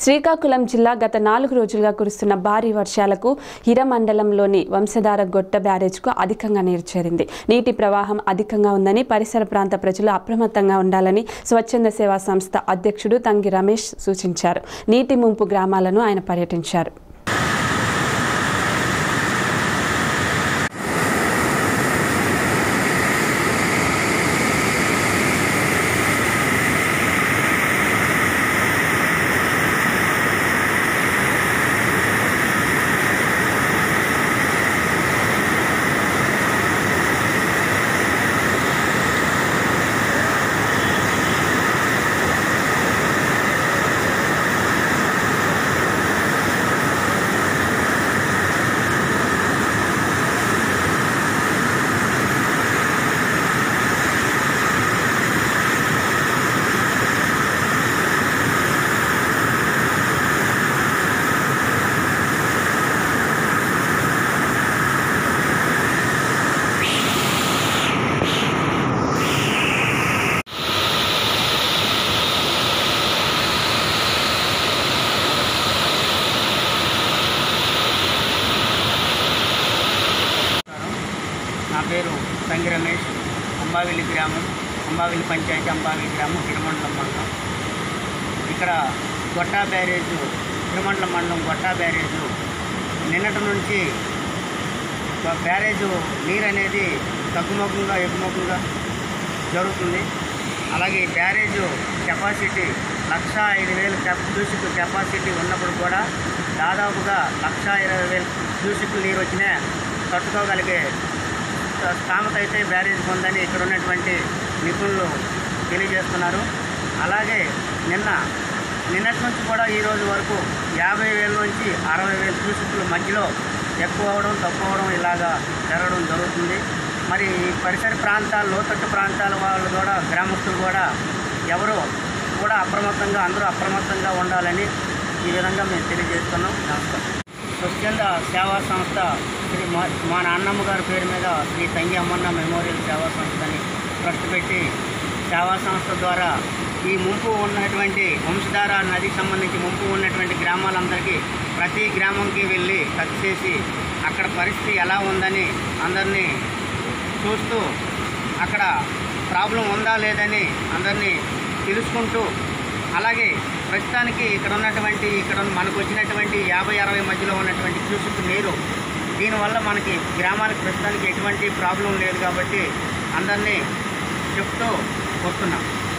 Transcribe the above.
శ్రీకాకుళం జిల్లా గత నాలుగు రోజులుగా కురుస్తున్న భారీ వర్షాలకు హిరమండలంలోని వంశధార గొట్ట బ్యారేజ్కు అధికంగా నీరు చేరింది నీటి ప్రవాహం అధికంగా ఉందని పరిసర ప్రాంత ప్రజలు అప్రమత్తంగా ఉండాలని స్వచ్ఛంద సేవా సంస్థ అధ్యక్షుడు తంగి రమేష్ సూచించారు నీటి ముంపు గ్రామాలను ఆయన పర్యటించారు నా పేరు సంగి రమేష్ అంబావిలి గ్రామం అంబావిలి పంచాయతీ అంబావిలి గ్రామం తిరుమండలం మండలం ఇక్కడ గొట్టా బ్యారేజు తిరుమండలం మండలం గొట్టా బ్యారేజు నిన్నటి నుంచి ఒక బ్యారేజు నీరు అనేది తగ్గుముఖంగా ఎగుముఖంగా జరుగుతుంది అలాగే ఈ బ్యారేజు కెపాసిటీ లక్ష ఐదు వేలు కెప్ క్యూసిక్ కెపాసిటీ ఉన్నప్పుడు కూడా దాదాపుగా లక్ష ఇరవై వేలు క్యూసిక్లు నీరు వచ్చినా తట్టుకోగలిగే స్థామత అయితే బ్యారేజ్ ఉందని ఇక్కడ ఉన్నటువంటి నిపుణులు తెలియజేస్తున్నారు అలాగే నిన్న నిన్నటి నుంచి కూడా ఈ రోజు వరకు యాభై వేల నుంచి అరవై వేల క్యూసిక్ల మధ్యలో ఎక్కువ అవడం తక్కువ అవడం ఇలాగా జరగడం జరుగుతుంది మరి ఈ పరిసర ప్రాంతాల లోతట్టు ప్రాంతాల వాళ్ళు కూడా గ్రామస్తులు కూడా ఎవరు కూడా అప్రమత్తంగా అందరూ అప్రమత్తంగా ఉండాలని ఈ విధంగా మేము తెలియజేస్తున్నాం నమస్కారం స్వచ్ఛంద సేవా సంస్థ శ్రీ మా మా నాన్నమ్మ గారి పేరు మీద శ్రీ తంగి అమ్మన్న మెమోరియల్ సేవా సంస్థని ట్రస్ట్ పెట్టి సేవా సంస్థ ద్వారా ఈ ముంపు ఉన్నటువంటి వంశధార నదికి సంబంధించి ముంపు ఉన్నటువంటి గ్రామాలందరికీ ప్రతి గ్రామంకి వెళ్ళి టచ్ చేసి అక్కడ పరిస్థితి ఎలా ఉందని అందరినీ చూస్తూ అక్కడ ప్రాబ్లం ఉందా లేదని అందరినీ తెలుసుకుంటూ అలాగే ప్రస్తుతానికి ఇక్కడ ఉన్నటువంటి ఇక్కడ మనకు వచ్చినటువంటి యాభై అరవై మధ్యలో ఉన్నటువంటి క్యూసిక్ నీరు దీనివల్ల మనకి గ్రామానికి ప్రస్తుతానికి ఎటువంటి ప్రాబ్లం లేదు కాబట్టి అందరినీ చెప్తూ వస్తున్నాం